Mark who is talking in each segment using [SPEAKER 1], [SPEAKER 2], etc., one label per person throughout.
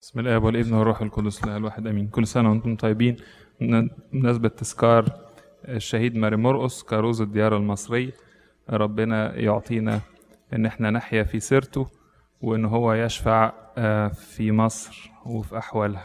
[SPEAKER 1] بسم الله والابن والروح القدس لا الواحد امين كل سنه وانتم طيبين بمناسبه تذكار الشهيد ماري مرقس كاروز الديار المصري ربنا يعطينا ان احنا نحيا في سيرته وان هو يشفع آه، في مصر وفي احوالها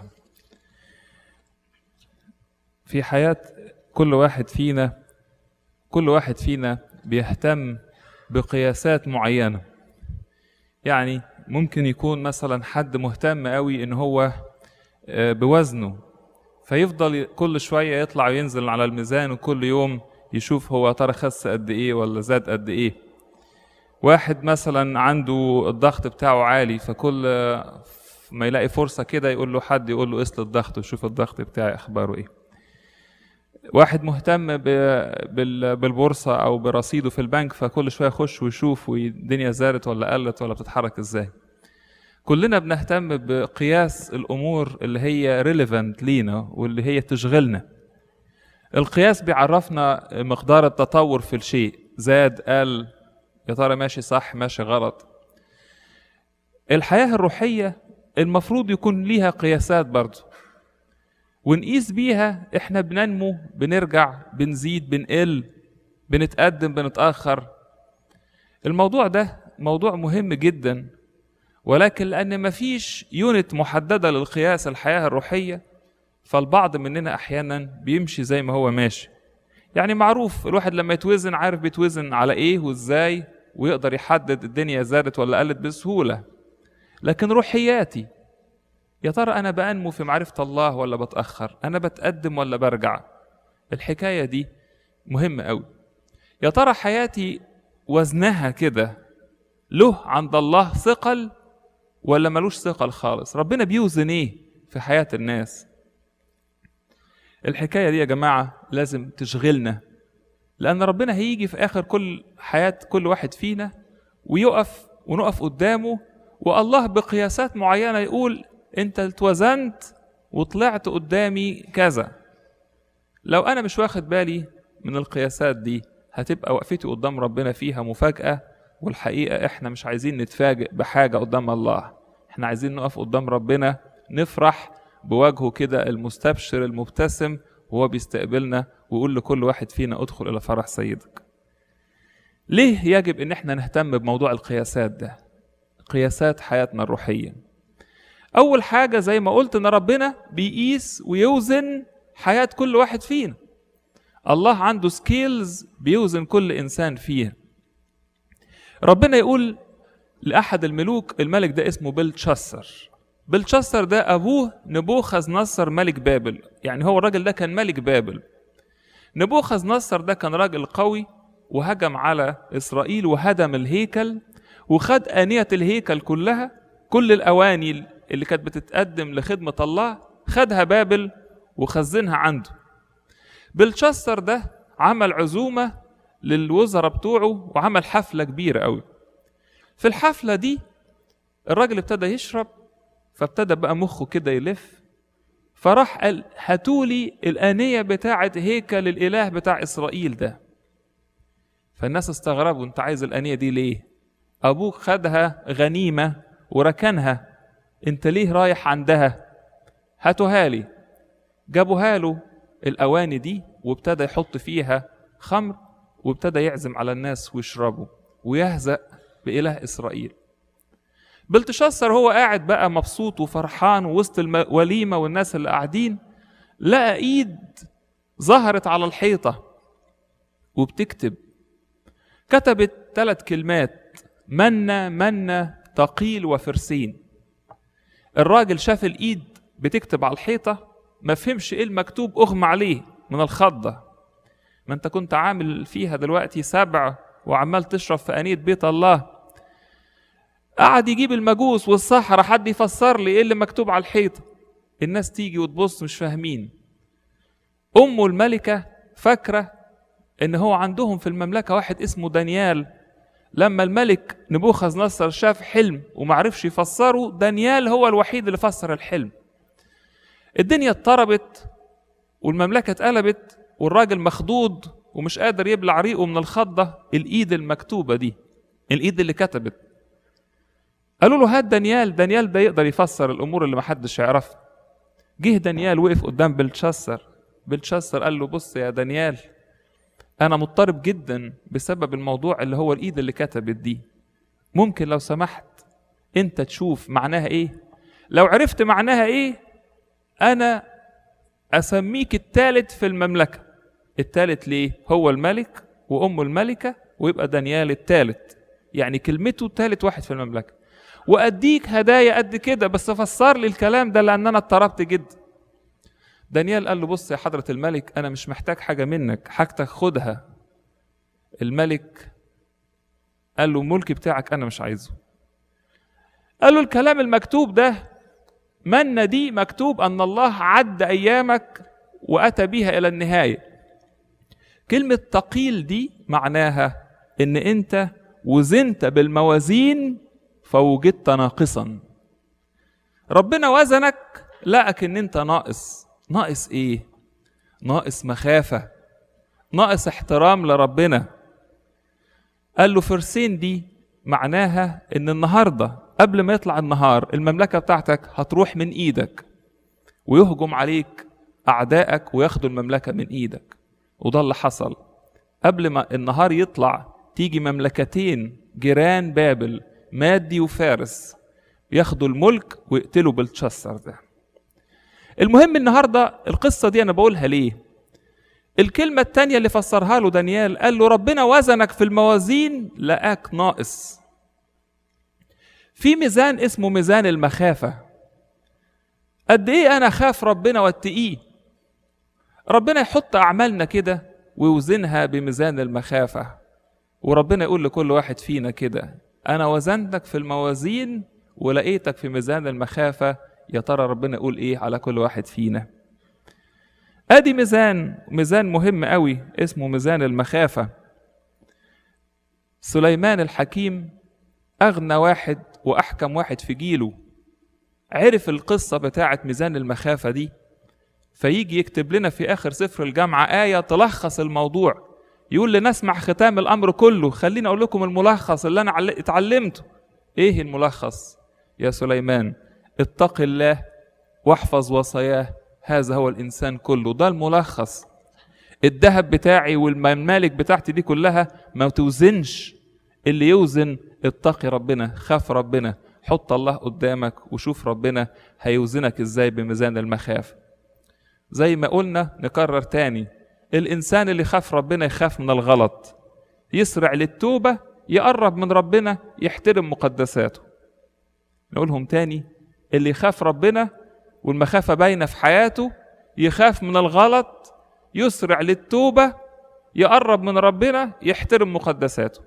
[SPEAKER 1] في حياه كل واحد فينا كل واحد فينا بيهتم بقياسات معينه يعني ممكن يكون مثلا حد مهتم قوي ان هو آه، بوزنه فيفضل كل شويه يطلع وينزل على الميزان وكل يوم يشوف هو يا ترى خس قد ايه ولا زاد قد ايه واحد مثلا عنده الضغط بتاعه عالي فكل آه، ما يلاقي فرصه كده يقول له حد يقول له قيس لي الضغط وشوف الضغط بتاعي اخباره ايه واحد مهتم ب- بال- بالبورصه او برصيده في البنك فكل شويه يخش ويشوف والدنيا زادت ولا قلت ولا بتتحرك ازاي كلنا بنهتم بقياس الامور اللي هي ريليفنت لينا واللي هي تشغلنا القياس بيعرفنا مقدار التطور في الشيء زاد قل يا ترى ماشي صح ماشي غلط الحياه الروحيه المفروض يكون ليها قياسات برضه ونقيس بيها احنا بننمو بنرجع بنزيد بنقل بنتقدم بنتأخر الموضوع ده موضوع مهم جدا ولكن لأن مفيش يونت محددة للقياس الحياة الروحية فالبعض مننا أحيانا بيمشي زي ما هو ماشي يعني معروف الواحد لما يتوزن عارف بيتوزن على إيه وإزاي ويقدر يحدد الدنيا زادت ولا قلت بسهولة لكن روحياتي يا ترى أنا بأنمو في معرفة الله ولا بتأخر أنا بتقدم ولا برجع الحكاية دي مهمة أوي يا ترى حياتي وزنها كده له عند الله ثقل ولا ملوش ثقل خالص ربنا بيوزن ايه في حياة الناس الحكاية دي يا جماعة لازم تشغلنا لأن ربنا هيجي في آخر كل حياة كل واحد فينا ويقف ونقف قدامه والله بقياسات معينة يقول أنت اتوزنت وطلعت قدامي كذا لو أنا مش واخد بالي من القياسات دي هتبقى وقفتي قدام ربنا فيها مفاجأة والحقيقة إحنا مش عايزين نتفاجئ بحاجة قدام الله إحنا عايزين نقف قدام ربنا نفرح بوجهه كده المستبشر المبتسم وهو بيستقبلنا ويقول لكل واحد فينا ادخل إلى فرح سيدك ليه يجب ان احنا نهتم بموضوع القياسات ده قياسات حياتنا الروحيه اول حاجه زي ما قلت ان ربنا بيقيس ويوزن حياه كل واحد فينا الله عنده سكيلز بيوزن كل انسان فيها ربنا يقول لاحد الملوك الملك ده اسمه بلتشسر بلتشسر ده ابوه نبوخذ نصر ملك بابل يعني هو الراجل ده كان ملك بابل نبوخذ نصر ده كان راجل قوي وهجم على إسرائيل وهدم الهيكل وخد آنية الهيكل كلها كل الأواني اللي كانت بتتقدم لخدمة الله خدها بابل وخزنها عنده بلشسر ده عمل عزومة للوزراء بتوعه وعمل حفلة كبيرة قوي في الحفلة دي الراجل ابتدى يشرب فابتدى بقى مخه كده يلف فراح قال هاتولي الآنية بتاعة هيكل الإله بتاع إسرائيل ده فالناس استغربوا انت عايز الآنية دي ليه أبوك خدها غنيمة وركنها انت ليه رايح عندها هاتوها لي جابوها له الأواني دي وابتدى يحط فيها خمر وابتدى يعزم على الناس ويشربوا ويهزأ بإله إسرائيل بلتشسر هو قاعد بقى مبسوط وفرحان وسط الوليمة والناس اللي قاعدين لقى ايد ظهرت على الحيطة وبتكتب كتبت ثلاث كلمات منا منا تقيل وفرسين الراجل شاف الايد بتكتب على الحيطة ما فهمش ايه المكتوب اغمى عليه من الخضة ما انت كنت عامل فيها دلوقتي سبع وعمال تشرب في أنية بيت الله قعد يجيب المجوس والسحرة حد يفسر لي ايه اللي مكتوب على الحيطة الناس تيجي وتبص مش فاهمين أمه الملكة فاكرة إن هو عندهم في المملكة واحد اسمه دانيال لما الملك نبوخذ نصر شاف حلم ومعرفش يفسره دانيال هو الوحيد اللي فسر الحلم الدنيا اضطربت والمملكة اتقلبت والراجل مخضوض ومش قادر يبلع ريقه من الخضة الإيد المكتوبة دي الإيد اللي كتبت قالوا له هات دانيال دانيال ده يقدر يفسر الامور اللي محدش يعرفها جه دانيال وقف قدام بلتشسر بلتشسر قال له بص يا دانيال انا مضطرب جدا بسبب الموضوع اللي هو الايد اللي كتبت دي ممكن لو سمحت انت تشوف معناها ايه لو عرفت معناها ايه انا اسميك الثالث في المملكه الثالث ليه هو الملك وامه الملكه ويبقى دانيال الثالث يعني كلمته ثالث واحد في المملكه واديك هدايا قد كده بس فسر لي الكلام ده لان انا اضطربت جدا دانيال قال له بص يا حضرة الملك أنا مش محتاج حاجة منك حاجتك خدها الملك قال له الملك بتاعك أنا مش عايزه قال له الكلام المكتوب ده من دي مكتوب أن الله عد أيامك وأتى بها إلى النهاية كلمة تقيل دي معناها إن أنت وزنت بالموازين فوجدت ناقصا ربنا وزنك لقك إن أنت ناقص ناقص ايه ناقص مخافه ناقص احترام لربنا قال له فرسين دي معناها ان النهارده قبل ما يطلع النهار المملكه بتاعتك هتروح من ايدك ويهجم عليك اعدائك وياخدوا المملكه من ايدك وده اللي حصل قبل ما النهار يطلع تيجي مملكتين جيران بابل مادي وفارس ياخدوا الملك ويقتلوا بلتشسر ده المهم النهارده القصه دي انا بقولها ليه الكلمه التانية اللي فسرها له دانيال قال له ربنا وزنك في الموازين لقاك ناقص في ميزان اسمه ميزان المخافه قد ايه انا خاف ربنا واتقيه ربنا يحط اعمالنا كده ويوزنها بميزان المخافه وربنا يقول لكل واحد فينا كده انا وزنتك في الموازين ولقيتك في ميزان المخافه يا ترى ربنا يقول ايه على كل واحد فينا ادي ميزان ميزان مهم قوي اسمه ميزان المخافه سليمان الحكيم اغنى واحد واحكم واحد في جيله عرف القصه بتاعه ميزان المخافه دي فيجي يكتب لنا في اخر سفر الجامعه ايه تلخص الموضوع يقول لنا اسمع ختام الامر كله خليني اقول لكم الملخص اللي انا اتعلمته ايه الملخص يا سليمان اتق الله واحفظ وصاياه هذا هو الانسان كله ده الملخص الذهب بتاعي والممالك بتاعتي دي كلها ما توزنش اللي يوزن اتقي ربنا خاف ربنا حط الله قدامك وشوف ربنا هيوزنك ازاي بميزان المخافة زي ما قلنا نكرر تاني الانسان اللي خاف ربنا يخاف من الغلط يسرع للتوبة يقرب من ربنا يحترم مقدساته نقولهم تاني اللي يخاف ربنا والمخافة باينة في حياته يخاف من الغلط يسرع للتوبة يقرب من ربنا يحترم مقدساته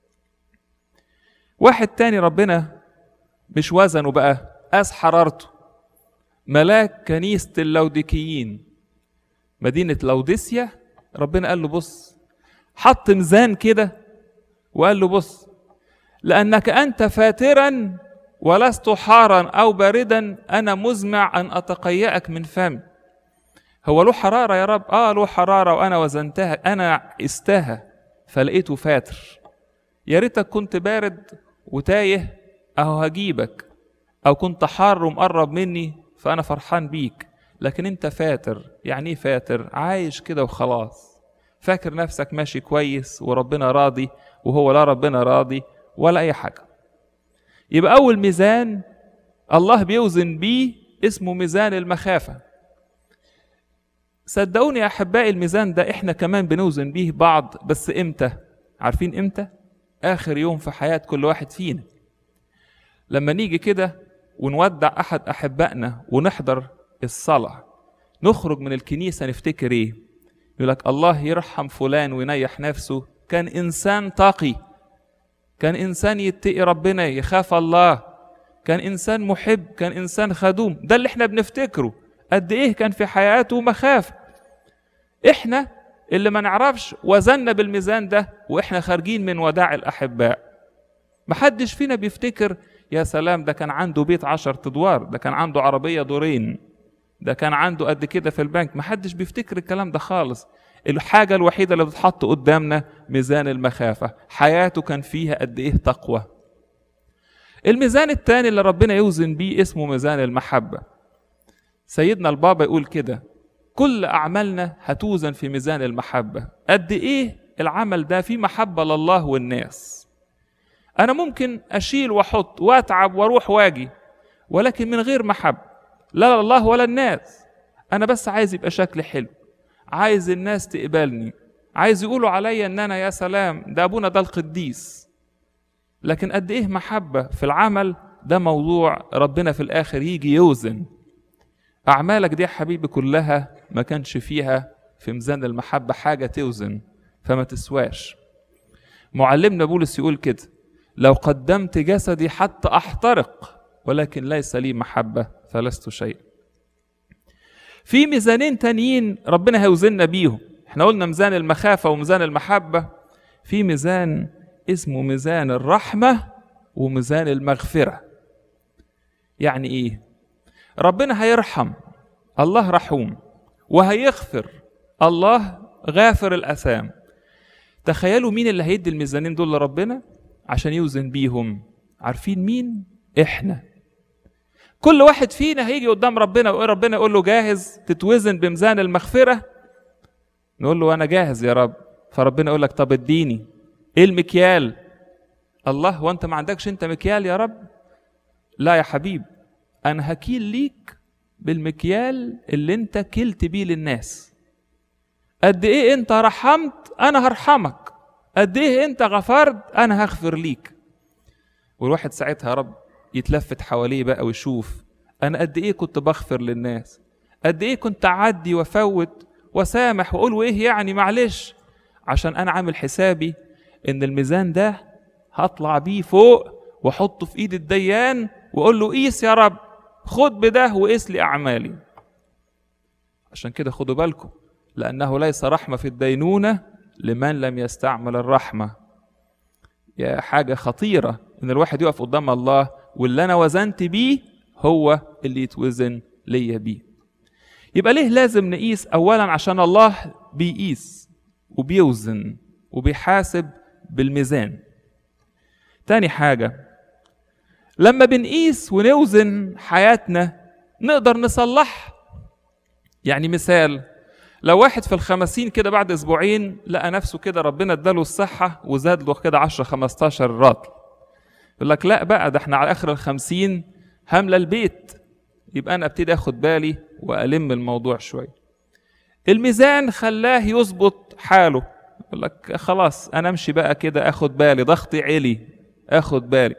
[SPEAKER 1] واحد تاني ربنا مش وزنه بقى قاس حرارته ملاك كنيسة اللوديكيين مدينة لوديسيا ربنا قال له بص حط ميزان كده وقال له بص لأنك أنت فاترا ولست حارا أو باردا أنا مزمع أن أتقيأك من فمي هو له حرارة يا رب آه له حرارة وأنا وزنتها أنا قستها فلقيته فاتر يا ريتك كنت بارد وتايه أهو هجيبك أو كنت حار ومقرب مني فأنا فرحان بيك لكن أنت فاتر يعني إيه فاتر عايش كده وخلاص فاكر نفسك ماشي كويس وربنا راضي وهو لا ربنا راضي ولا أي حاجة يبقى أول ميزان الله بيوزن بيه اسمه ميزان المخافة صدقوني يا أحبائي الميزان ده إحنا كمان بنوزن بيه بعض بس إمتى؟ عارفين إمتى؟ آخر يوم في حياة كل واحد فينا لما نيجي كده ونودع أحد أحبائنا ونحضر الصلاة نخرج من الكنيسة نفتكر إيه؟ يقول لك الله يرحم فلان وينيح نفسه كان إنسان تقي كان إنسان يتقي ربنا يخاف الله كان إنسان محب كان إنسان خدوم ده اللي إحنا بنفتكره قد إيه كان في حياته مخافة إحنا اللي ما نعرفش وزننا بالميزان ده وإحنا خارجين من وداع الأحباء محدش فينا بيفتكر يا سلام ده كان عنده بيت عشر أدوار ده كان عنده عربية دورين ده كان عنده قد كده في البنك محدش بيفتكر الكلام ده خالص الحاجة الوحيدة اللي بتتحط قدامنا ميزان المخافة حياته كان فيها قد إيه تقوى الميزان التاني اللي ربنا يوزن بيه اسمه ميزان المحبة سيدنا البابا يقول كده كل أعمالنا هتوزن في ميزان المحبة قد إيه العمل ده فيه محبة لله والناس أنا ممكن أشيل وأحط وأتعب وأروح واجي ولكن من غير محبة لا لله ولا الناس أنا بس عايز يبقى شكلي حلو عايز الناس تقبلني عايز يقولوا عليا ان انا يا سلام ده ابونا ده القديس لكن قد ايه محبه في العمل ده موضوع ربنا في الاخر يجي يوزن اعمالك دي يا حبيبي كلها ما كانش فيها في ميزان المحبه حاجه توزن فما تسواش معلمنا بولس يقول كده لو قدمت جسدي حتى احترق ولكن ليس لي محبه فلست شيء في ميزانين تانيين ربنا هيوزننا بيهم احنا قلنا ميزان المخافة وميزان المحبة في ميزان اسمه ميزان الرحمة وميزان المغفرة يعني ايه ربنا هيرحم الله رحوم وهيغفر الله غافر الأثام تخيلوا مين اللي هيدي الميزانين دول لربنا عشان يوزن بيهم عارفين مين احنا كل واحد فينا هيجي قدام ربنا ويقول ربنا يقول له جاهز تتوزن بميزان المغفره نقول له انا جاهز يا رب فربنا يقول لك طب اديني ايه المكيال الله هو انت ما عندكش انت مكيال يا رب لا يا حبيب انا هكيل ليك بالمكيال اللي انت كلت بيه للناس قد ايه انت رحمت انا هرحمك قد ايه انت غفرت انا هغفر ليك والواحد ساعتها يا رب يتلفت حواليه بقى ويشوف انا قد ايه كنت بغفر للناس قد ايه كنت اعدي وافوت وسامح واقول وايه يعني معلش عشان انا عامل حسابي ان الميزان ده هطلع بيه فوق واحطه في ايد الديان واقول له قيس يا رب خد بده وقيس لي اعمالي عشان كده خدوا بالكم لانه ليس رحمه في الدينونه لمن لم يستعمل الرحمه يا حاجه خطيره ان الواحد يقف قدام الله واللي انا وزنت بيه هو اللي يتوزن ليا بيه يبقى ليه لازم نقيس اولا عشان الله بيقيس وبيوزن وبيحاسب بالميزان تاني حاجة لما بنقيس ونوزن حياتنا نقدر نصلح يعني مثال لو واحد في الخمسين كده بعد اسبوعين لقى نفسه كده ربنا اداله الصحة وزاد له كده 10 15 راتل يقول لك لا بقى ده احنا على اخر الخمسين هملى البيت يبقى انا ابتدي اخد بالي والم الموضوع شويه الميزان خلاه يظبط حاله يقول لك خلاص انا امشي بقى كده اخد بالي ضغطي عالي اخد بالي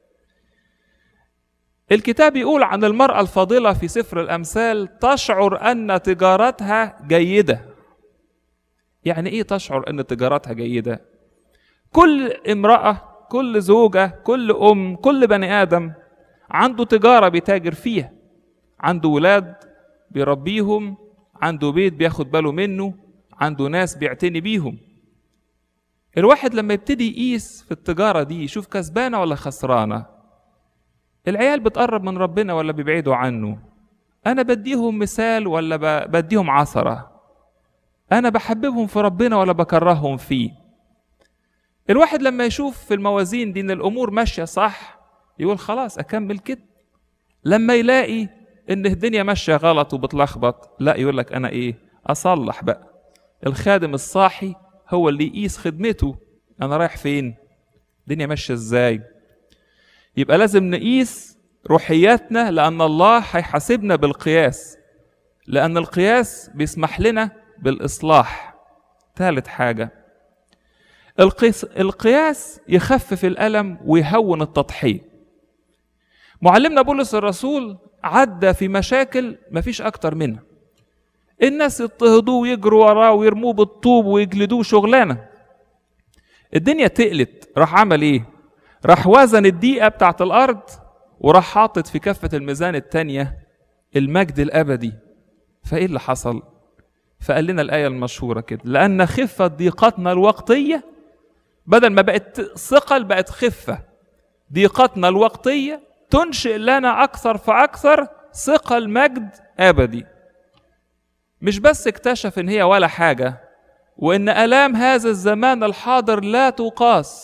[SPEAKER 1] الكتاب يقول عن المرأة الفاضلة في سفر الأمثال تشعر أن تجارتها جيدة يعني إيه تشعر أن تجارتها جيدة كل امرأة كل زوجة كل أم كل بني آدم عنده تجارة بيتاجر فيها عنده ولاد بيربيهم عنده بيت بياخد باله منه عنده ناس بيعتني بيهم الواحد لما يبتدي يقيس في التجارة دي يشوف كسبانة ولا خسرانة العيال بتقرب من ربنا ولا بيبعدوا عنه أنا بديهم مثال ولا بديهم عثرة أنا بحببهم في ربنا ولا بكرههم فيه الواحد لما يشوف في الموازين دي إن الأمور ماشية صح يقول خلاص أكمل كده لما يلاقي ان الدنيا ماشيه غلط وبتلخبط لا يقول لك انا ايه اصلح بقى الخادم الصاحي هو اللي يقيس خدمته انا رايح فين الدنيا ماشيه ازاي يبقى لازم نقيس روحياتنا لان الله هيحاسبنا بالقياس لان القياس بيسمح لنا بالاصلاح ثالث حاجه القياس, القياس يخفف الالم ويهون التضحيه معلمنا بولس الرسول عدى في مشاكل مفيش أكتر منها الناس يضطهدوه ويجروا وراه ويرموه بالطوب ويجلدوه شغلانة الدنيا تقلت راح عمل ايه راح وزن الدقيقة بتاعت الأرض وراح حاطط في كفة الميزان التانية المجد الأبدي فإيه اللي حصل فقال لنا الآية المشهورة كده لأن خفة ضيقتنا الوقتية بدل ما بقت ثقل بقت خفة ضيقتنا الوقتية تنشئ لنا أكثر فأكثر ثقل مجد أبدي مش بس اكتشف إن هي ولا حاجة وإن آلام هذا الزمان الحاضر لا تقاس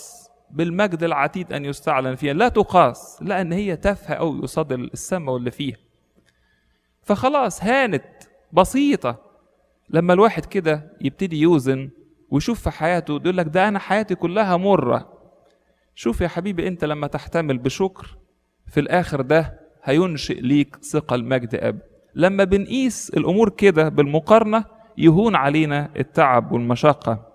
[SPEAKER 1] بالمجد العتيد ان يستعلن فيها لا تقاس لان هي تافهه قوي قصاد السماء واللي فيها فخلاص هانت بسيطه لما الواحد كده يبتدي يوزن ويشوف في حياته يقول لك ده انا حياتي كلها مره شوف يا حبيبي انت لما تحتمل بشكر في الاخر ده هينشئ ليك ثقل مجد اب لما بنقيس الامور كده بالمقارنه يهون علينا التعب والمشقه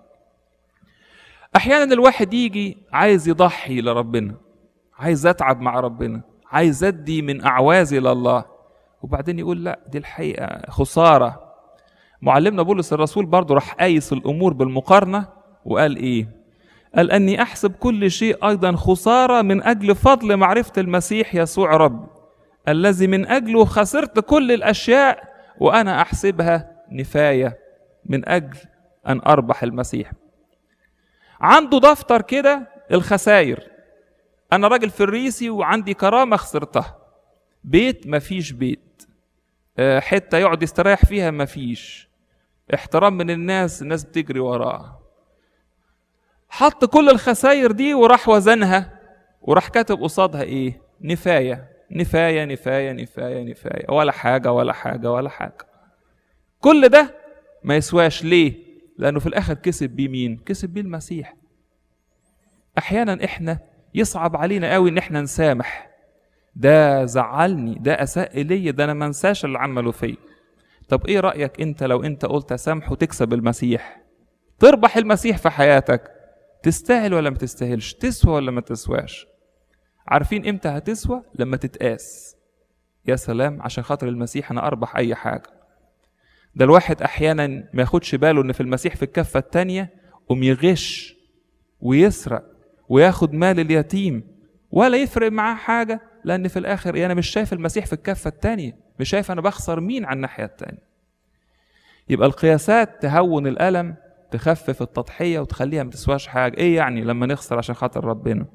[SPEAKER 1] احيانا الواحد يجي عايز يضحي لربنا عايز اتعب مع ربنا عايز ادي من اعوازي لله وبعدين يقول لا دي الحقيقه خساره معلمنا بولس الرسول برضه راح قايس الامور بالمقارنه وقال ايه قال اني احسب كل شيء ايضا خساره من اجل فضل معرفه المسيح يسوع ربي الذي من اجله خسرت كل الاشياء وانا احسبها نفايه من اجل ان اربح المسيح عنده دفتر كده الخساير انا راجل فريسي وعندي كرامه خسرتها بيت مفيش بيت آه، حته يقعد يستريح فيها مفيش احترام من الناس الناس بتجري وراه حط كل الخساير دي وراح وزنها وراح كاتب قصادها ايه نفايه نفايه نفايه نفايه نفايه ولا حاجه ولا حاجه ولا حاجه كل ده ما يسواش ليه لانه في الاخر كسب بيه مين كسب بيه المسيح احيانا احنا يصعب علينا قوي ان احنا نسامح ده زعلني ده اساء الي ده انا ما انساش اللي عمله فيا طب ايه رايك انت لو انت قلت اسامح وتكسب المسيح تربح المسيح في حياتك تستاهل ولا ما تستاهلش تسوى ولا ما تسواش عارفين امتى هتسوى لما تتقاس يا سلام عشان خاطر المسيح انا اربح اي حاجه ده الواحد احيانا ما ياخدش باله ان في المسيح في الكفه التانية قوم يغش ويسرق وياخد مال اليتيم ولا يفرق معاه حاجه لان في الاخر انا مش شايف المسيح في الكفه التانية مش شايف انا بخسر مين على الناحيه التانية يبقى القياسات تهون الالم تخفف التضحيه وتخليها ما تسواش حاجه ايه يعني لما نخسر عشان خاطر ربنا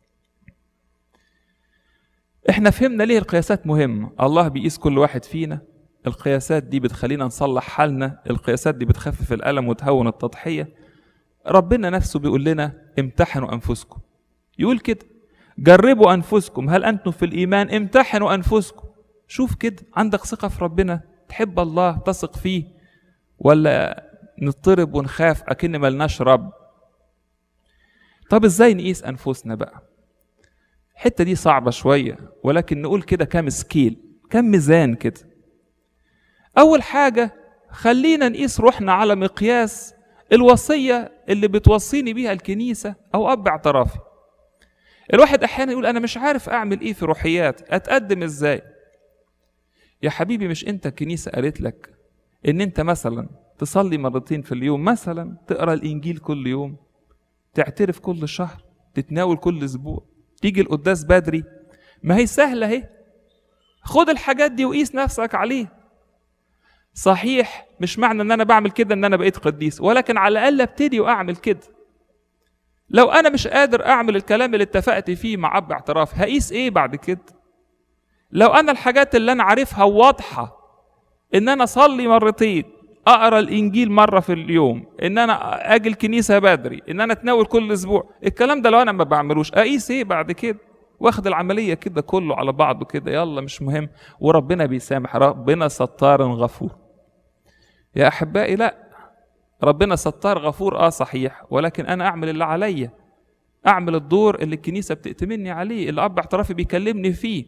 [SPEAKER 1] احنا فهمنا ليه القياسات مهمه الله بيقيس كل واحد فينا القياسات دي بتخلينا نصلح حالنا القياسات دي بتخفف الالم وتهون التضحيه ربنا نفسه بيقول لنا امتحنوا انفسكم يقول كده جربوا انفسكم هل انتم في الايمان امتحنوا انفسكم شوف كده عندك ثقه في ربنا تحب الله تثق فيه ولا نضطرب ونخاف اكن ملناش رب طب ازاي نقيس انفسنا بقى الحته دي صعبه شويه ولكن نقول كده كام سكيل كام ميزان كده اول حاجه خلينا نقيس روحنا على مقياس الوصيه اللي بتوصيني بيها الكنيسه او اب اعترافي الواحد احيانا يقول انا مش عارف اعمل ايه في روحيات اتقدم ازاي يا حبيبي مش انت الكنيسه قالت لك ان انت مثلا تصلي مرتين في اليوم مثلا تقرا الانجيل كل يوم تعترف كل شهر تتناول كل اسبوع تيجي القداس بدري ما هي سهله اهي خد الحاجات دي وقيس نفسك عليه صحيح مش معنى ان انا بعمل كده ان انا بقيت قديس ولكن على الاقل ابتدي واعمل كده لو انا مش قادر اعمل الكلام اللي اتفقت فيه مع اب اعتراف هقيس ايه بعد كده لو انا الحاجات اللي انا عارفها واضحه ان انا اصلي مرتين اقرا الانجيل مره في اليوم ان انا اجي الكنيسه بدري ان انا اتناول كل اسبوع الكلام ده لو انا ما بعملوش اقيس ايه بعد كده واخد العمليه كده كله على بعضه كده يلا مش مهم وربنا بيسامح ربنا ستار غفور يا احبائي لا ربنا ستار غفور اه صحيح ولكن انا اعمل اللي عليا اعمل الدور اللي الكنيسه بتأتمني عليه اللي اب اعترافي بيكلمني فيه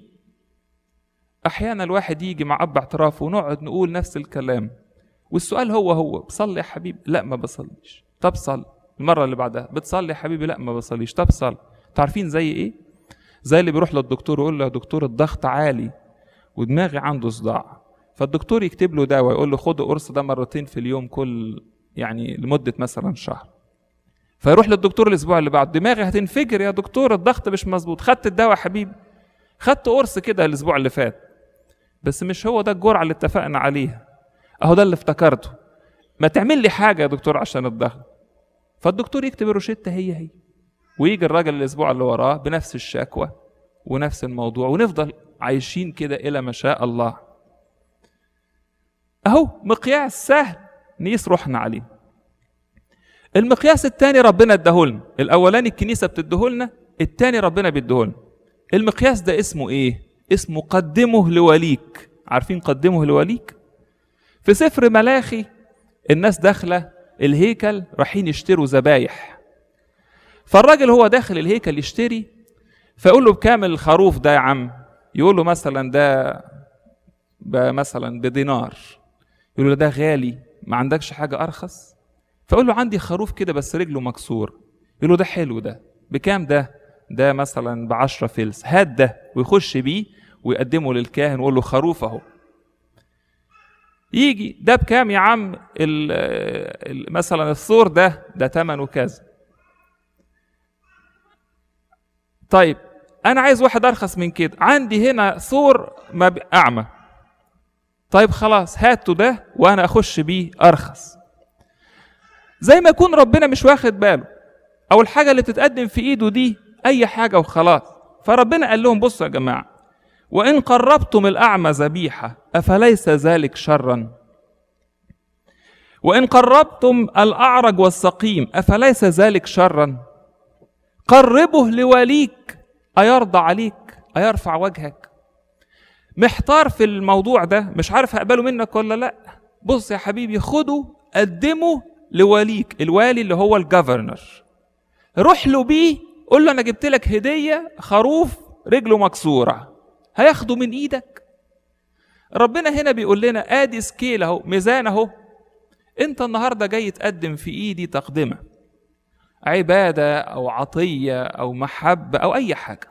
[SPEAKER 1] احيانا الواحد يجي مع اب اعترافه ونقعد نقول نفس الكلام والسؤال هو هو بصلي يا حبيبي لا ما بصليش طب صلي المره اللي بعدها بتصلي يا حبيبي لا ما بصليش طب صلي تعرفين زي ايه زي اللي بيروح للدكتور ويقول له يا دكتور الضغط عالي ودماغي عنده صداع فالدكتور يكتب له دواء يقول له خد القرص ده مرتين في اليوم كل يعني لمده مثلا شهر فيروح للدكتور الاسبوع اللي بعده دماغي هتنفجر يا دكتور الضغط مش مظبوط خدت الدواء يا حبيبي خدت قرص كده الاسبوع اللي فات بس مش هو ده الجرعه اللي اتفقنا عليها اهو ده اللي افتكرته ما تعمل لي حاجه يا دكتور عشان الضغط فالدكتور يكتب الروشته هي هي ويجي الراجل الاسبوع اللي وراه بنفس الشكوى ونفس الموضوع ونفضل عايشين كده الى ما شاء الله اهو مقياس سهل نقيس روحنا عليه المقياس الثاني ربنا اداهولنا الاولاني الكنيسه بتديهولنا الثاني ربنا بيديهولنا المقياس ده اسمه ايه اسمه قدمه لوليك عارفين قدمه لوليك في سفر ملاخي الناس داخله الهيكل رايحين يشتروا ذبايح فالراجل هو داخل الهيكل يشتري فيقول له بكام الخروف ده يا عم يقول له مثلا ده مثلا بدينار يقول له ده غالي ما عندكش حاجه ارخص فيقول له عندي خروف كده بس رجله مكسور يقول له ده حلو ده بكام ده ده مثلا بعشرة فلس هات ده ويخش بيه ويقدمه للكاهن ويقول له خروف اهو يجي ده بكام يا عم ال ال مثلا الثور ده ده ثمنه كذا طيب انا عايز واحد ارخص من كده عندي هنا ثور اعمى طيب خلاص هاتوا ده وانا اخش بيه ارخص زي ما يكون ربنا مش واخد باله او الحاجه اللي بتتقدم في ايده دي اي حاجه وخلاص فربنا قال لهم بصوا يا جماعه وان قربتم الاعمى ذبيحه افليس ذلك شرا وان قربتم الاعرج والسقيم افليس ذلك شرا قربه لوليك ايرضى عليك ايرفع وجهك محتار في الموضوع ده مش عارف هقبله منك ولا لا بص يا حبيبي خده قدمه لوليك الوالي اللي هو الجفرنر روح له بيه قول له انا جبت لك هديه خروف رجله مكسوره هياخده من ايدك ربنا هنا بيقول لنا ادي سكيل اهو ميزان اهو انت النهارده جاي تقدم في ايدي تقدمه عباده او عطيه او محبه او اي حاجه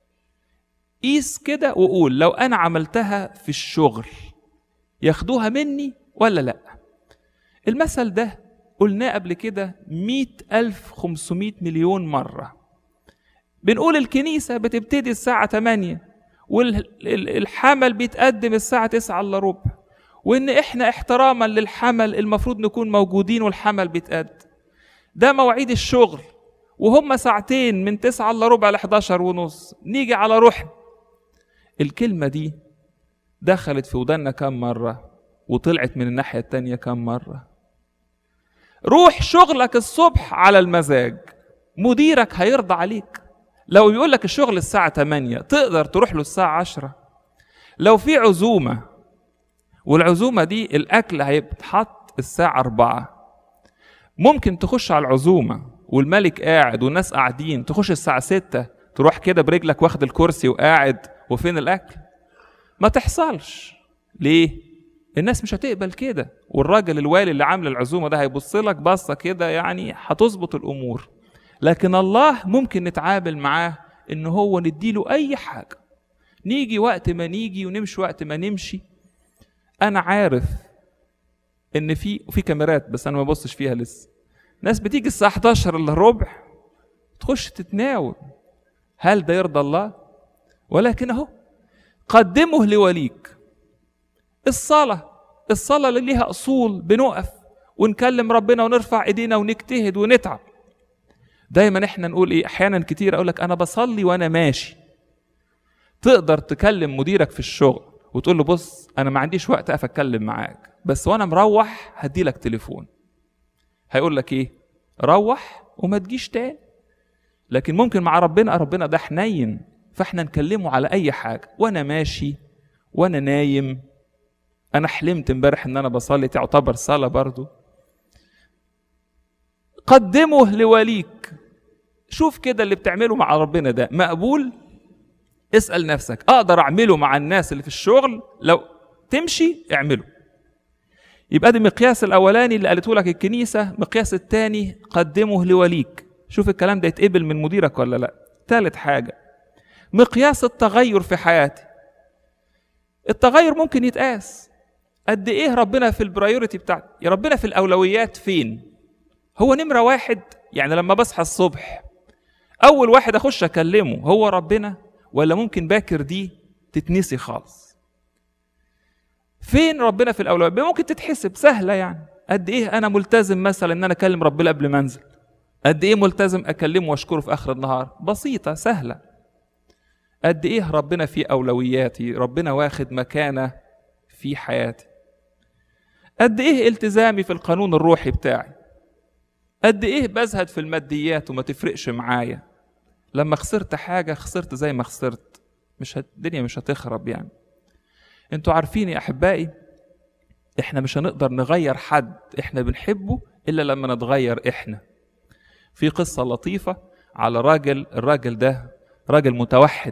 [SPEAKER 1] قيس كده وقول لو انا عملتها في الشغل ياخدوها مني ولا لا المثل ده قلناه قبل كده مئة ألف خمسمائة مليون مرة بنقول الكنيسة بتبتدي الساعة 8 والحمل بيتقدم الساعة 9 إلا ربع وإن إحنا احتراما للحمل المفروض نكون موجودين والحمل بيتقدم ده مواعيد الشغل وهم ساعتين من 9 إلا ربع ل 11 ونص نيجي على روحنا الكلمة دي دخلت في ودنا كم مرة وطلعت من الناحية التانية كم مرة روح شغلك الصبح على المزاج مديرك هيرضى عليك لو يقول لك الشغل الساعة 8 تقدر تروح له الساعة 10 لو في عزومة والعزومة دي الأكل هيتحط الساعة 4 ممكن تخش على العزومة والملك قاعد والناس قاعدين تخش الساعة 6 تروح كده برجلك واخد الكرسي وقاعد وفين الأكل ما تحصلش ليه؟ الناس مش هتقبل كده والراجل الوالي اللي عامل العزومة ده هيبص لك بصة كده يعني هتظبط الأمور لكن الله ممكن نتعامل معاه ان هو نديله اي حاجه نيجي وقت ما نيجي ونمشي وقت ما نمشي انا عارف ان في في كاميرات بس انا ما ببصش فيها لسه ناس بتيجي الساعه 11 الا ربع تخش تتناول هل ده يرضى الله ولكن اهو قدمه لوليك الصلاه الصلاه اللي ليها اصول بنقف ونكلم ربنا ونرفع ايدينا ونجتهد ونتعب دايما احنا نقول ايه احيانا كتير اقول لك انا بصلي وانا ماشي تقدر تكلم مديرك في الشغل وتقول له بص انا ما عنديش وقت اقف اتكلم معاك بس وانا مروح هدي لك تليفون هيقول لك ايه روح وما تجيش تاني لكن ممكن مع ربنا ربنا ده حنين فاحنا نكلمه على اي حاجه وانا ماشي وانا نايم انا حلمت امبارح ان انا بصلي تعتبر صلاه برضو قدمه لوليك شوف كده اللي بتعمله مع ربنا ده مقبول اسأل نفسك أقدر أعمله مع الناس اللي في الشغل لو تمشي اعمله يبقى ده المقياس الأولاني اللي قالته لك الكنيسة المقياس الثاني قدمه لوليك شوف الكلام ده يتقبل من مديرك ولا لا ثالث حاجة مقياس التغير في حياتي التغير ممكن يتقاس قد ايه ربنا في البرايورتي بتاعتي يا ربنا في الاولويات فين هو نمرة واحد يعني لما بصحى الصبح أول واحد أخش أكلمه هو ربنا ولا ممكن باكر دي تتنسي خالص فين ربنا في الأولويات ممكن تتحسب سهلة يعني قد إيه أنا ملتزم مثلا إن أنا أكلم ربنا قبل ما أنزل قد إيه ملتزم أكلمه وأشكره في آخر النهار بسيطة سهلة قد إيه ربنا في أولوياتي ربنا واخد مكانة في حياتي قد إيه التزامي في القانون الروحي بتاعي قد ايه بزهد في الماديات وما تفرقش معايا لما خسرت حاجه خسرت زي ما خسرت مش هت... الدنيا مش هتخرب يعني انتوا عارفين يا احبائي احنا مش هنقدر نغير حد احنا بنحبه الا لما نتغير احنا في قصه لطيفه على راجل الراجل ده راجل متوحد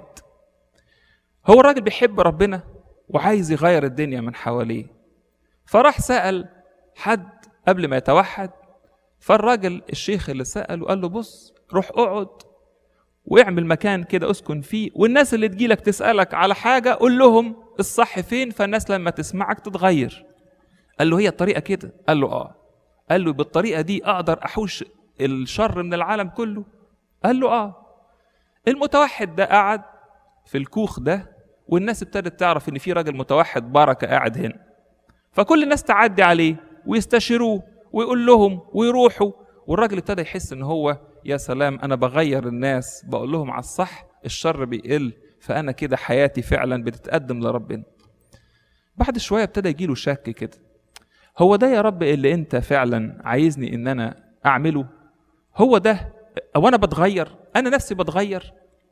[SPEAKER 1] هو الراجل بيحب ربنا وعايز يغير الدنيا من حواليه فراح سأل حد قبل ما يتوحد فالراجل الشيخ اللي سأله قال له بص روح اقعد واعمل مكان كده اسكن فيه والناس اللي تجيلك تسألك على حاجة قول لهم الصح فين فالناس لما تسمعك تتغير قال له هي الطريقة كده قال له اه قال له بالطريقة دي أقدر أحوش الشر من العالم كله قال له اه المتوحد ده قعد في الكوخ ده والناس ابتدت تعرف ان في راجل متوحد بركه قاعد هنا فكل الناس تعدي عليه ويستشيروه ويقول لهم ويروحوا والراجل ابتدى يحس ان هو يا سلام انا بغير الناس بقول لهم على الصح الشر بيقل فانا كده حياتي فعلا بتتقدم لربنا بعد شويه ابتدى يجيله شك كده هو ده يا رب اللي انت فعلا عايزني ان انا اعمله هو ده او انا بتغير انا نفسي بتغير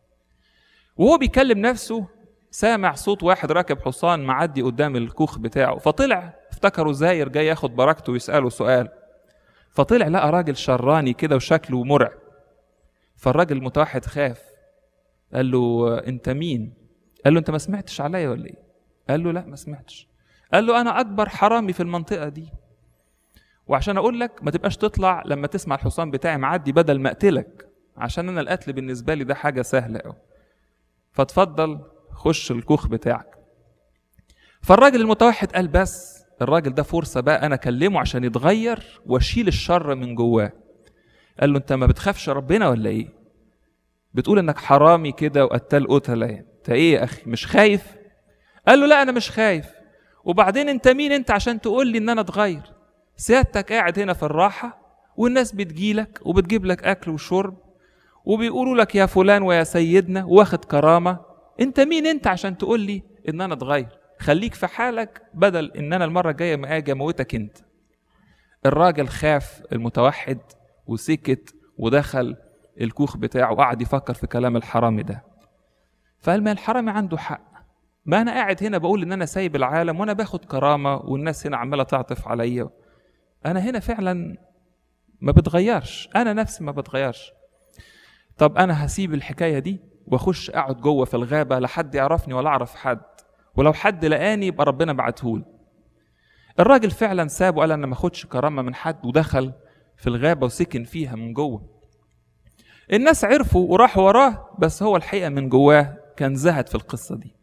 [SPEAKER 1] وهو بيكلم نفسه سامع صوت واحد راكب حصان معدي قدام الكوخ بتاعه فطلع افتكروا زاير جاي ياخد بركته ويسأله سؤال فطلع لقى راجل شراني كده وشكله مرعب فالراجل المتوحد خاف قال له انت مين قال له انت ما سمعتش عليا ولا ايه قال له لا ما سمعتش قال له انا اكبر حرامي في المنطقه دي وعشان اقول لك ما تبقاش تطلع لما تسمع الحصان بتاعي معدي بدل ما اقتلك عشان انا القتل بالنسبه لي ده حاجه سهله قوي فاتفضل خش الكوخ بتاعك فالراجل المتوحد قال بس الراجل ده فرصه بقى انا اكلمه عشان يتغير واشيل الشر من جواه قال له انت ما بتخافش ربنا ولا ايه بتقول انك حرامي كده وقتال قتله انت ايه يا اخي مش خايف قال له لا انا مش خايف وبعدين انت مين انت عشان تقول لي ان انا اتغير سيادتك قاعد هنا في الراحه والناس بتجيلك وبتجيب لك اكل وشرب وبيقولوا لك يا فلان ويا سيدنا واخد كرامه انت مين انت عشان تقول لي ان انا اتغير خليك في حالك بدل ان انا المره الجايه ما اجي اموتك انت الراجل خاف المتوحد وسكت ودخل الكوخ بتاعه وقعد يفكر في كلام الحرامي ده فقال ما الحرامي عنده حق ما انا قاعد هنا بقول ان انا سايب العالم وانا باخد كرامه والناس هنا عماله تعطف عليا انا هنا فعلا ما بتغيرش انا نفسي ما بتغيرش طب انا هسيب الحكايه دي واخش اقعد جوه في الغابه لا حد يعرفني ولا اعرف حد ولو حد لقاني يبقى ربنا بعتهولي الراجل فعلا ساب وقال انا ما اخدش كرامه من حد ودخل في الغابه وسكن فيها من جوه الناس عرفوا وراحوا وراه بس هو الحقيقه من جواه كان زهد في القصه دي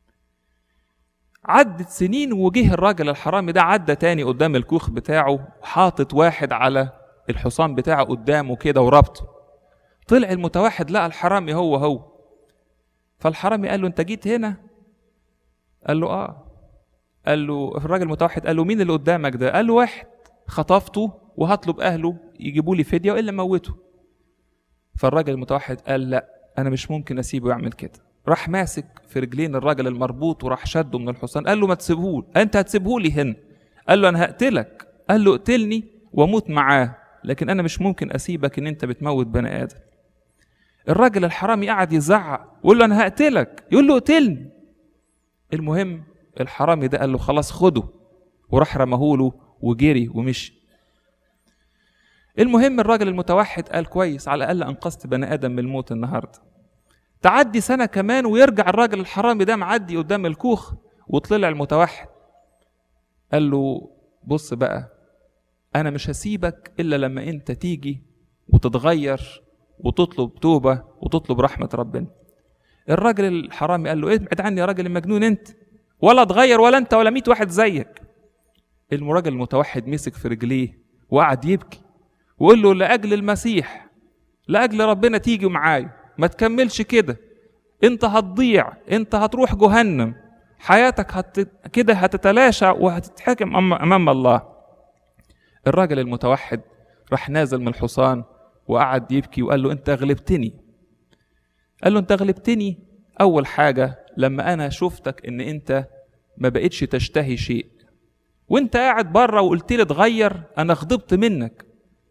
[SPEAKER 1] عدت سنين وجه الراجل الحرامي ده عدى تاني قدام الكوخ بتاعه حاطط واحد على الحصان بتاعه قدامه كده وربطه طلع المتوحد لقى الحرامي هو هو فالحرامي قال له انت جيت هنا قال له اه قال له الراجل المتوحد قال له مين اللي قدامك ده قال له واحد خطفته وهطلب اهله يجيبوا لي فديه والا موته فالراجل المتوحد قال لا انا مش ممكن اسيبه يعمل كده راح ماسك في رجلين الراجل المربوط وراح شده من الحصان قال له ما تسيبهول انت هتسيبه لي هنا قال له انا هقتلك قال له اقتلني واموت معاه لكن انا مش ممكن اسيبك ان انت بتموت بني ادم الراجل الحرامي قعد يزعق ويقول له انا هقتلك يقول له اقتلني المهم الحرامي ده قال له خلاص خده وراح رماهوله وجري ومشي المهم الراجل المتوحد قال كويس على الاقل انقذت بني ادم من الموت النهارده تعدي سنه كمان ويرجع الراجل الحرامي ده معدي قدام الكوخ وطلع المتوحد قال له بص بقى انا مش هسيبك الا لما انت تيجي وتتغير وتطلب توبه وتطلب رحمه ربنا الراجل الحرامي قال له ابعد عني يا راجل المجنون انت ولا اتغير ولا انت ولا 100 واحد زيك الراجل المتوحد مسك في رجليه وقعد يبكي وقال له لاجل المسيح لاجل ربنا تيجي معايا ما تكملش كده انت هتضيع انت هتروح جهنم حياتك هت... كده هتتلاشى وهتتحكم امام الله الراجل المتوحد راح نازل من الحصان وقعد يبكي وقال له انت غلبتني قال له انت غلبتني اول حاجه لما انا شفتك ان انت ما بقتش تشتهي شيء وانت قاعد بره وقلت لي اتغير انا غضبت منك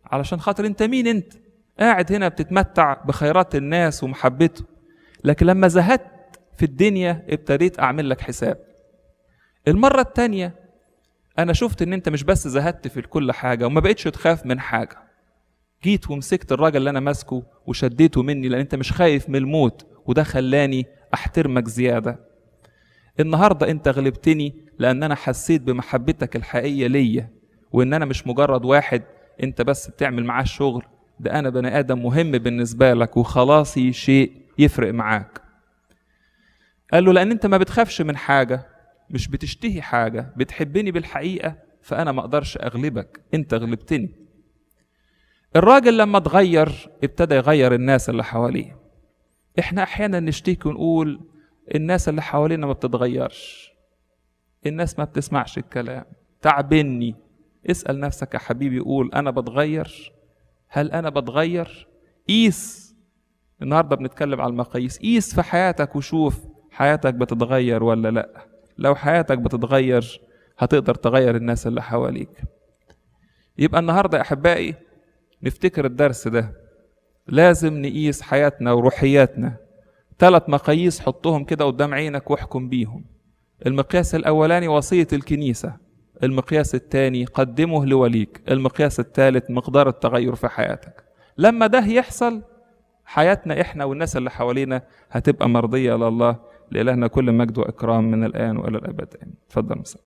[SPEAKER 1] علشان خاطر انت مين انت قاعد هنا بتتمتع بخيرات الناس ومحبته لكن لما زهدت في الدنيا ابتديت اعمل لك حساب المرة التانية انا شفت ان انت مش بس زهدت في كل حاجة وما بقتش تخاف من حاجة جيت ومسكت الراجل اللي انا ماسكه وشديته مني لان انت مش خايف من الموت وده خلاني احترمك زيادة النهاردة انت غلبتني لان انا حسيت بمحبتك الحقيقية ليا وان انا مش مجرد واحد انت بس بتعمل معاه الشغل ده انا بني ادم مهم بالنسبة لك وخلاصي شيء يفرق معاك قال له لان انت ما بتخافش من حاجة مش بتشتهي حاجة بتحبني بالحقيقة فانا ما اقدرش اغلبك انت غلبتني الراجل لما اتغير ابتدى يغير الناس اللي حواليه احنا احيانا نشتكي ونقول الناس اللي حوالينا ما بتتغيرش الناس ما بتسمعش الكلام تعبني اسأل نفسك يا حبيبي قول أنا بتغير هل أنا بتغير قيس النهاردة بنتكلم على المقاييس قيس في حياتك وشوف حياتك بتتغير ولا لأ لو حياتك بتتغير هتقدر تغير الناس اللي حواليك يبقى النهاردة يا أحبائي نفتكر الدرس ده لازم نقيس حياتنا وروحياتنا ثلاث مقاييس حطهم كده قدام عينك واحكم بيهم المقياس الأولاني وصية الكنيسة المقياس الثاني قدمه لوليك المقياس الثالث مقدار التغير في حياتك لما ده يحصل حياتنا احنا والناس اللي حوالينا هتبقى مرضية لله لإلهنا كل مجد وإكرام من الآن وإلى الأبد آمين اتفضل مساء